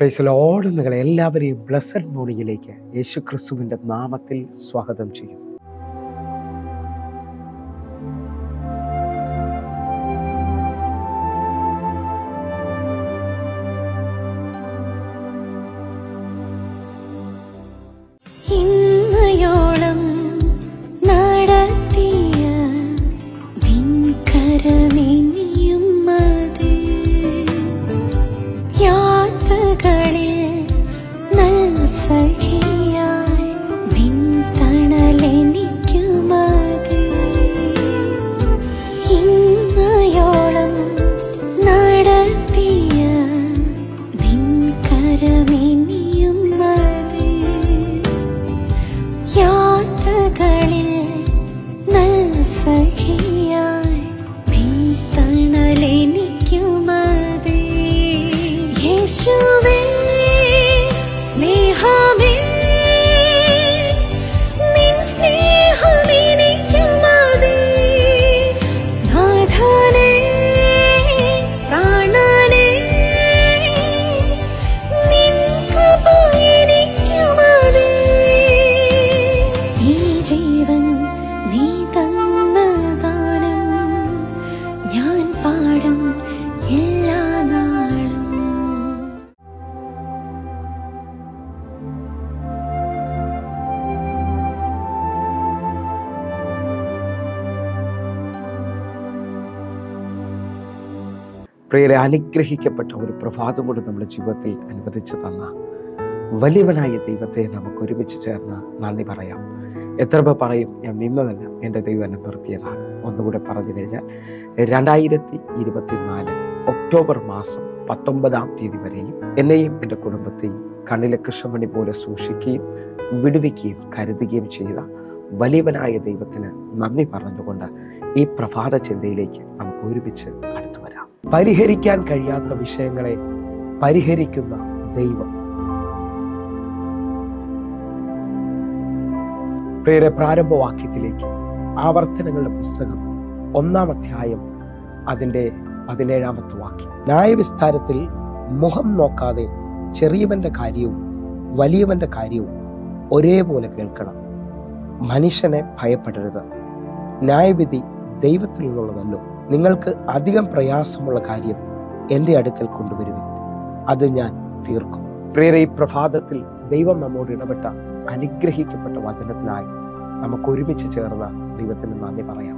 പ്രൈസലോട് നിങ്ങളെ എല്ലാവരെയും ബ്ലസ്സഡ് മോർണിംഗിലേക്ക് യേശു ക്രിസ്തുവിൻ്റെ നാമത്തിൽ സ്വാഗതം ചെയ്യുന്നു ഇന്നയോളം നടത്തിയ നിൻകരമെനിയും മതി. യാത്രകളിൽ നൽസഖിയായി നിൻ തണലെനിക്കു മതി. ഇന്നയോളം നടത്തിയ നിൻകരമെനിയും മതി. യാത്രകളിൽ നൽസഖിയായി നിൻ തണലെനിക്കു മതി. യേശുവേ സ്നേഹമേ നിൻ സ്നേഹമെനിക്കു മതി. നാഥനേ പ്രാണനേ നിൻ കൃപ എനിക്കു മതി. ഈ ജീവൻ നീ തന്ന ദാനം ഞാൻ പാടും എല്ലാ നാളും പ്രിയരെ അനുഗ്രഹിക്കപ്പെട്ട ഒരു പ്രഭാതം കൊണ്ട് നമ്മുടെ ജീവിതത്തിൽ അനുവദിച്ചു തന്ന വലിയവനായ ദൈവത്തെ നമുക്ക് ഒരുമിച്ച് ചേർന്ന് നന്ദി പറയാം എത്ര പേർ പറയും ഞാൻ നിന്നതല്ല എൻ്റെ ദൈവം എന്നെ നിർത്തിയതാണ് ഒന്നുകൂടെ പറഞ്ഞു കഴിഞ്ഞാൽ രണ്ടായിരത്തി ഇരുപത്തിനാല് ഒക്ടോബർ മാസം പത്തൊമ്പതാം തീയതി വരെയും എന്നെയും എൻ്റെ കുടുംബത്തെയും കണ്ണിലെ കൃഷ്ണമണി പോലെ സൂക്ഷിക്കുകയും വിടുവിക്കുകയും കരുതുകയും ചെയ്ത വലിയവനായ ദൈവത്തിന് നന്ദി പറഞ്ഞുകൊണ്ട് ഈ പ്രഭാത ചിന്തയിലേക്ക് നമുക്ക് ഒരുമിച്ച് അടുത്തു വരാം പരിഹരിക്കാൻ കഴിയാത്ത വിഷയങ്ങളെ പരിഹരിക്കുന്ന ദൈവം പ്രിയരെ പ്രാരംഭവാക്യത്തിലേക്ക് ആവർത്തനങ്ങളുടെ പുസ്തകം ഒന്നാം അധ്യായം അതിൻ്റെ പതിനേഴാമത്തെ വാക്യം ന്യായവിസ്താരത്തിൽ മുഖം നോക്കാതെ ചെറിയവന്റെ കാര്യവും വലിയവന്റെ കാര്യവും ഒരേപോലെ കേൾക്കണം മനുഷ്യനെ ഭയപ്പെടരുത് ന്യായവിധി ദൈവത്തിൽ നിന്നുള്ളതല്ലോ നിങ്ങൾക്ക് അധികം പ്രയാസമുള്ള കാര്യം എൻ്റെ അടുക്കൽ കൊണ്ടുവരുവിൻ അത് ഞാൻ തീർക്കും പ്രിയരെ ഈ പ്രഭാതത്തിൽ ദൈവം നമ്മോട് ഇടപെട്ട അനുഗ്രഹിക്കപ്പെട്ട വചനത്തിനായി നമുക്ക് ഒരുമിച്ച് ചേർന്ന ദൈവത്തിന് നന്ദി പറയാം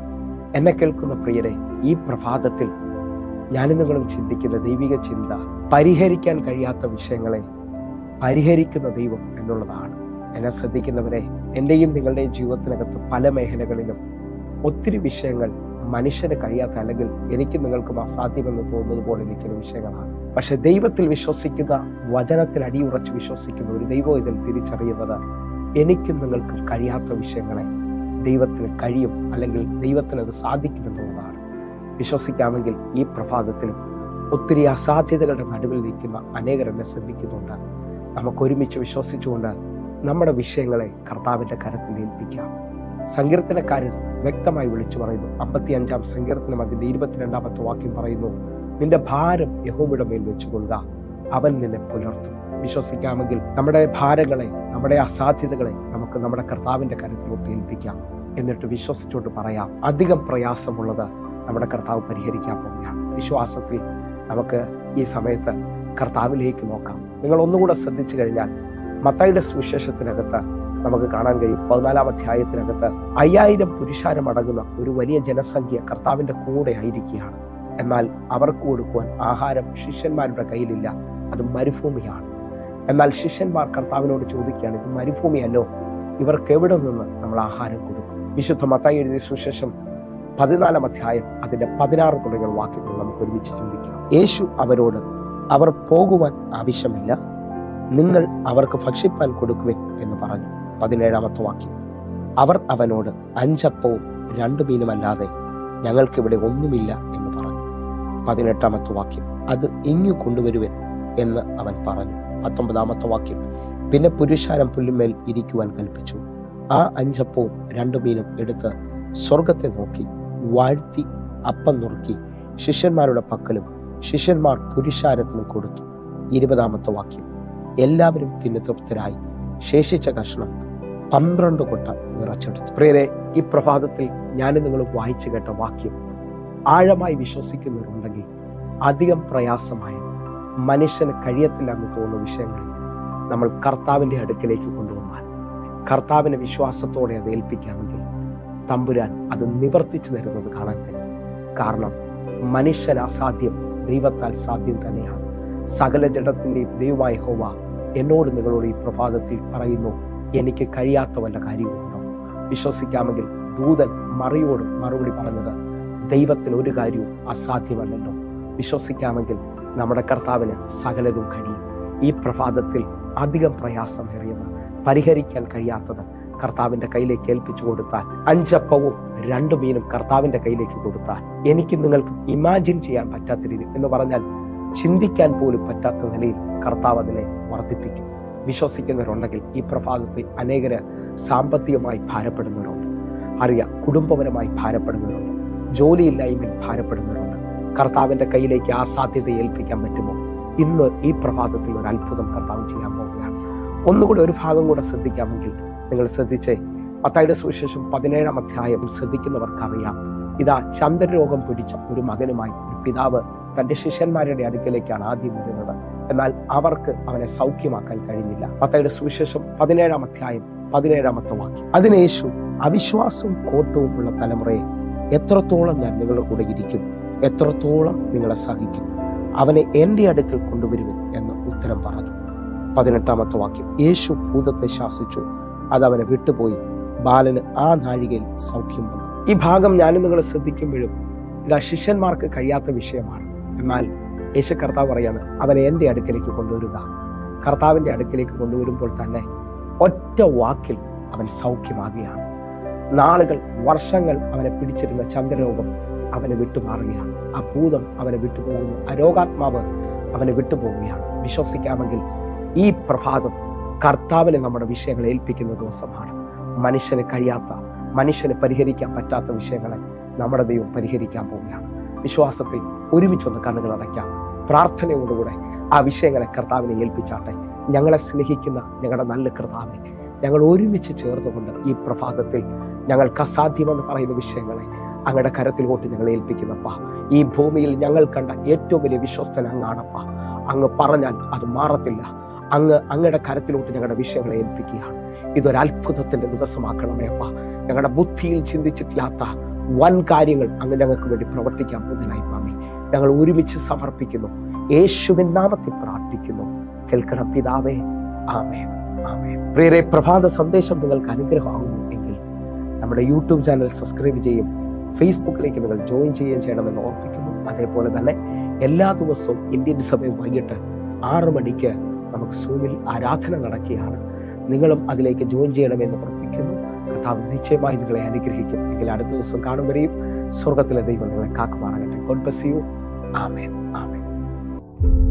എന്നെ കേൾക്കുന്ന പ്രിയരെ ഈ പ്രഭാതത്തിൽ ഞാനും നിങ്ങളും ചിന്തിക്കുന്ന ദൈവിക ചിന്ത പരിഹരിക്കാൻ കഴിയാത്ത വിഷയങ്ങളെ പരിഹരിക്കുന്ന ദൈവം എന്നുള്ളതാണ് എന്നെ ശ്രദ്ധിക്കുന്നവരെ എൻ്റെയും നിങ്ങളുടെയും ജീവിതത്തിനകത്ത് പല മേഖലകളിലും ഒത്തിരി വിഷയങ്ങൾ മനുഷ്യന് കഴിയാത്ത അല്ലെങ്കിൽ എനിക്ക് നിങ്ങൾക്കും അസാധ്യമെന്ന് തോന്നുന്നത് പോലെ നിൽക്കുന്ന വിഷയങ്ങളാണ് പക്ഷെ ദൈവത്തിൽ വിശ്വസിക്കുന്ന വചനത്തിൽ അടിയുറച്ച് വിശ്വസിക്കുന്ന ഒരു ദൈവം ഇതിൽ തിരിച്ചറിയുന്നത് എനിക്കും നിങ്ങൾക്കും കഴിയാത്ത വിഷയങ്ങളെ ദൈവത്തിന് കഴിയും അല്ലെങ്കിൽ ദൈവത്തിന് അത് സാധിക്കുമെന്നുള്ളതാണ് വിശ്വസിക്കാമെങ്കിൽ ഈ പ്രഭാതത്തിലും ഒത്തിരി അസാധ്യതകളുടെ നടുവിൽ നിൽക്കുന്ന അനേകർ എന്നെ ശ്രദ്ധിക്കുന്നുണ്ട് നമുക്ക് ഒരുമിച്ച് വിശ്വസിച്ചുകൊണ്ട് നമ്മുടെ വിഷയങ്ങളെ കർത്താവിൻ്റെ കരത്തിൽ ഏൽപ്പിക്കാം സങ്കീർത്തനക്കാരൻ വ്യക്തമായി വിളിച്ചു പറയുന്നു അമ്പത്തി അഞ്ചാം സങ്കീർത്തനം അതിന്റെ ഇരുപത്തിരണ്ടാമത്തെ വാക്യം പറയുന്നു നിന്റെ ഭാരം യഹോബയുടെ മേൽ വെച്ചുകൊള്ളുക അവൻ നിന്നെ പുലർത്തും വിശ്വസിക്കാമെങ്കിൽ നമ്മുടെ ഭാരങ്ങളെ നമ്മുടെ അസാധ്യതകളെ നമുക്ക് നമ്മുടെ കർത്താവിന്റെ കരത്തിലോട്ട് ഏൽപ്പിക്കാം എന്നിട്ട് വിശ്വസിച്ചുകൊണ്ട് പറയാം അധികം പ്രയാസമുള്ളത് നമ്മുടെ കർത്താവ് പരിഹരിക്കാൻ പോവുകയാണ് വിശ്വാസത്തിൽ നമുക്ക് ഈ സമയത്ത് കർത്താവിലേക്ക് നോക്കാം നിങ്ങൾ ഒന്നുകൂടെ ശ്രദ്ധിച്ചു കഴിഞ്ഞാൽ മത്തായിയുടെ സുവിശേഷത്തിനകത്ത് നമുക്ക് കാണാൻ കഴിയും പതിനാലാം അധ്യായത്തിനകത്ത് അയ്യായിരം പുരുഷാരം അടങ്ങുന്ന ഒരു വലിയ ജനസംഖ്യ കർത്താവിന്റെ കൂടെ ആയിരിക്കുകയാണ് എന്നാൽ അവർക്ക് കൊടുക്കുവാൻ ആഹാരം ശിഷ്യന്മാരുടെ കയ്യിലില്ല അത് മരുഭൂമിയാണ് എന്നാൽ ശിഷ്യന്മാർ കർത്താവിനോട് ചോദിക്കുകയാണ് ഇത് മരുഭൂമിയല്ലോ ഇവർക്ക് എവിടെ നിന്ന് നമ്മൾ ആഹാരം കൊടുക്കും വിശുദ്ധ മത്തായി എഴുതിയ സുശേഷം പതിനാലാം അധ്യായം അതിന്റെ പതിനാറ് തുടങ്ങിയ വാക്യങ്ങൾ നമുക്ക് ഒരുമിച്ച് ചിന്തിക്കാം യേശു അവരോട് അവർ പോകുവാൻ ആവശ്യമില്ല നിങ്ങൾ അവർക്ക് ഭക്ഷിപ്പാൻ കൊടുക്കുവിൻ എന്ന് പറഞ്ഞു പതിനേഴാമത്തെ വാക്യം അവർ അവനോട് അഞ്ചപ്പവും രണ്ടു മീനുമല്ലാതെ ഞങ്ങൾക്കിവിടെ ഒന്നുമില്ല എന്ന് പറഞ്ഞു പതിനെട്ടാമത്തെ വാക്യം അത് ഇങ്ങു കൊണ്ടുവരുവൻ എന്ന് അവൻ പറഞ്ഞു പത്തൊമ്പതാമത്തെ വാക്യം പിന്നെ പുരുഷാരം പുല്ലുമേൽ ഇരിക്കുവാൻ കൽപ്പിച്ചു ആ അഞ്ചപ്പവും രണ്ടു മീനും എടുത്ത് സ്വർഗത്തെ നോക്കി വാഴ്ത്തി അപ്പം നുറുക്കി ശിഷ്യന്മാരുടെ പക്കലും ശിഷ്യന്മാർ പുരുഷാരത്തിനും കൊടുത്തു ഇരുപതാമത്തെ വാക്യം എല്ലാവരും തിന്നു തൃപ്തരായി ശേഷിച്ച കഷ്ണം പന്ത്രണ്ട് കൊട്ട നിറച്ചെടുത്തു പ്രിയരെ ഈ പ്രഭാതത്തിൽ ഞാൻ നിങ്ങൾ വായിച്ചു കേട്ട വാക്യം ആഴമായി വിശ്വസിക്കുന്നവരുണ്ടെങ്കിൽ അധികം പ്രയാസമായ മനുഷ്യന് കഴിയത്തില്ല എന്ന് തോന്നുന്ന വിഷയങ്ങളിൽ നമ്മൾ കർത്താവിൻ്റെ അടുക്കിലേക്ക് കൊണ്ടുവന്നാൽ കർത്താവിനെ വിശ്വാസത്തോടെ അത് ഏൽപ്പിക്കാമെങ്കിൽ തമ്പുരാൻ അത് നിവർത്തിച്ചു തരുന്നത് കാണാൻ കഴിയും കാരണം മനുഷ്യൻ അസാധ്യം ദൈവത്താൽ സാധ്യം തന്നെയാണ് സകല ജഡത്തിൻ്റെയും ദൈവമായ ഹോവ എന്നോട് നിങ്ങളോട് ഈ പ്രഭാതത്തിൽ പറയുന്നു എനിക്ക് കഴിയാത്ത വല്ല കാര്യവുമുണ്ടോ വിശ്വസിക്കാമെങ്കിൽ ദൂതൻ മറിയോട് മറുപടി പറഞ്ഞത് ദൈവത്തിന് ഒരു കാര്യവും അസാധ്യമല്ലല്ലോ വിശ്വസിക്കാമെങ്കിൽ നമ്മുടെ കർത്താവിന് സകലതും കഴിയും ഈ പ്രഭാതത്തിൽ അധികം പ്രയാസമേറിയത് പരിഹരിക്കാൻ കഴിയാത്തത് കർത്താവിന്റെ കയ്യിലേക്ക് ഏൽപ്പിച്ചു കൊടുത്താൽ അഞ്ചപ്പവും രണ്ടു മീനും കർത്താവിന്റെ കയ്യിലേക്ക് കൊടുത്താൽ എനിക്ക് നിങ്ങൾക്ക് ഇമാജിൻ ചെയ്യാൻ പറ്റാത്ത രീതി എന്ന് പറഞ്ഞാൽ ചിന്തിക്കാൻ പോലും പറ്റാത്ത നിലയിൽ കർത്താവ് അതിനെ വർദ്ധിപ്പിക്കും വിശ്വസിക്കുന്നവരുണ്ടെങ്കിൽ ഈ പ്രഭാതത്തിൽ അനേകര് സാമ്പത്തികമായി ഭാരപ്പെടുന്നവരുണ്ട് അറിയാം കുടുംബപരമായി ഭാരപ്പെടുന്നവരുണ്ട് ജോലിയില്ലായ്മയിൽ ഭാരപ്പെടുന്നവരുണ്ട് കർത്താവിന്റെ കയ്യിലേക്ക് ആ സാധ്യത ഏൽപ്പിക്കാൻ പറ്റുമോ ഇന്ന് ഈ പ്രഭാതത്തിൽ ഒരു അത്ഭുതം കർത്താവ് ചെയ്യാൻ പോവുകയാണ് ഒന്നുകൂടി ഒരു ഭാഗം കൂടെ ശ്രദ്ധിക്കാമെങ്കിൽ നിങ്ങൾ ശ്രദ്ധിച്ചേ മത്തായിയുടെ സുവിശേഷം പതിനേഴാം അധ്യായം ശ്രദ്ധിക്കുന്നവർക്കറിയാം ഇതാ ചന്ദ്രരോഗം പിടിച്ച ഒരു മകനുമായി ഒരു പിതാവ് തന്റെ ശിഷ്യന്മാരുടെ അടുക്കലേക്കാണ് ആദ്യം വരുന്നത് എന്നാൽ അവർക്ക് അവനെ സൗഖ്യമാക്കാൻ കഴിഞ്ഞില്ല മത്തായിയുടെ സുവിശേഷം പതിനേഴാം അധ്യായം പതിനേഴാമത്തെ വാക്യം അതിന് യേശു അവിശ്വാസവും കോട്ടവും ഉള്ള തലമുറയെ എത്രത്തോളം ഞാൻ നിങ്ങളുടെ കൂടെ ഇരിക്കും എത്രത്തോളം നിങ്ങളെ സഹിക്കും അവനെ എൻ്റെ അടുക്കൽ കൊണ്ടുവരുവിൻ എന്ന് ഉത്തരം പറഞ്ഞു പതിനെട്ടാമത്തെ വാക്യം യേശു ഭൂതത്തെ ശാസിച്ചു അത് അവനെ വിട്ടുപോയി ബാലന് ആ നാഴികയിൽ സൗഖ്യം വന്നു ഈ ഭാഗം ഞാനും നിങ്ങൾ ശ്രദ്ധിക്കുമ്പോഴും ഇതാ ശിഷ്യന്മാർക്ക് കഴിയാത്ത വിഷയമാണ് എന്നാൽ യേശു കർത്താവ് പറയാണ് അവനെ എൻ്റെ അടുക്കലേക്ക് കൊണ്ടുവരിക കർത്താവിൻ്റെ അടുക്കലേക്ക് കൊണ്ടുവരുമ്പോൾ തന്നെ ഒറ്റ വാക്കിൽ അവൻ സൗഖ്യമാകുകയാണ് നാളുകൾ വർഷങ്ങൾ അവനെ പിടിച്ചിരുന്ന ചന്ദ്രരോഗം അവനെ വിട്ടുമാറുകയാണ് ആ ഭൂതം അവനെ വിട്ടുപോകുന്നു ആ രോഗാത്മാവ് അവനെ വിട്ടുപോവുകയാണ് വിശ്വസിക്കാമെങ്കിൽ ഈ പ്രഭാതം കർത്താവിനെ നമ്മുടെ വിഷയങ്ങൾ ഏൽപ്പിക്കുന്ന ദിവസമാണ് മനുഷ്യന് കഴിയാത്ത മനുഷ്യന് പരിഹരിക്കാൻ പറ്റാത്ത വിഷയങ്ങളെ നമ്മുടെ ദൈവം പരിഹരിക്കാൻ പോവുകയാണ് വിശ്വാസത്തിൽ ഒരുമിച്ചൊന്ന് കണ്ണുകൾ അടയ്ക്കാം പ്രാർത്ഥനയോടുകൂടെ ആ വിഷയങ്ങളെ കർത്താവിനെ ഏൽപ്പിച്ചാട്ടെ ഞങ്ങളെ സ്നേഹിക്കുന്ന ഞങ്ങളുടെ നല്ല കർത്താവെ ഞങ്ങൾ ഒരുമിച്ച് ചേർന്നുകൊണ്ട് ഈ പ്രഭാതത്തിൽ ഞങ്ങൾക്ക് അസാധ്യമെന്ന് പറയുന്ന വിഷയങ്ങളെ അങ്ങയുടെ കരത്തിലോട്ട് ഞങ്ങൾ ഏൽപ്പിക്കുന്നപ്പ ഈ ഭൂമിയിൽ ഞങ്ങൾ കണ്ട ഏറ്റവും വലിയ വിശ്വസ്തൻ അങ്ങാണപ്പ അങ്ങ് പറഞ്ഞാൽ അത് മാറത്തില്ല അങ്ങ് അങ്ങയുടെ കരത്തിലോട്ട് ഞങ്ങളുടെ വിഷയങ്ങളെ ഏൽപ്പിക്കുകയാണ് ഇതൊരു അത്ഭുതത്തിന്റെ ദിവസമാക്കണമേ അപ്പ ഞങ്ങളുടെ ബുദ്ധിയിൽ ചിന്തിച്ചിട്ടില്ലാത്ത വൻ കാര്യങ്ങൾ അങ്ങ് ഞങ്ങൾക്ക് വേണ്ടി പ്രവർത്തിക്കാൻ പോകുന്നതിനായി നന്ദി ഞങ്ങൾ ഒരുമിച്ച് സമർപ്പിക്കുന്നു യേശുവിൻ നാമത്തിൽ പ്രാർത്ഥിക്കുന്നു കേൾക്കണം പിതാവേ ആമേ ആമേ പ്രിയരെ പ്രഭാത സന്ദേശം നിങ്ങൾക്ക് അനുഗ്രഹമാകുന്നു എങ്കിൽ നമ്മുടെ യൂട്യൂബ് ചാനൽ സബ്സ്ക്രൈബ് ചെയ്യും ഫേസ്ബുക്കിലേക്ക് നിങ്ങൾ ജോയിൻ ചെയ്യുകയും ചെയ്യണമെന്ന് ഓർപ്പിക്കുന്നു അതേപോലെ തന്നെ എല്ലാ ദിവസവും ഇന്ത്യൻ സമയം വൈകിട്ട് ആറ് മണിക്ക് നമുക്ക് സൂമിൽ ആരാധന നടക്കുകയാണ് നിങ്ങളും അതിലേക്ക് ജോയിൻ ചെയ്യണമെന്ന് ഉറപ്പിക്കുന്നു കഥാവ് നിശ്ചയമായി നിങ്ങളെ അനുഗ്രഹിക്കും എങ്കിൽ അടുത്ത ദിവസം കാണും വരെയും സ്വർഗത്തിലെ ദൈവം നിങ്ങളെ കാക്കുമാറാകട്ടെ ഗോഡ് ബ്ലസ് യു ആമേൻ ആമേൻ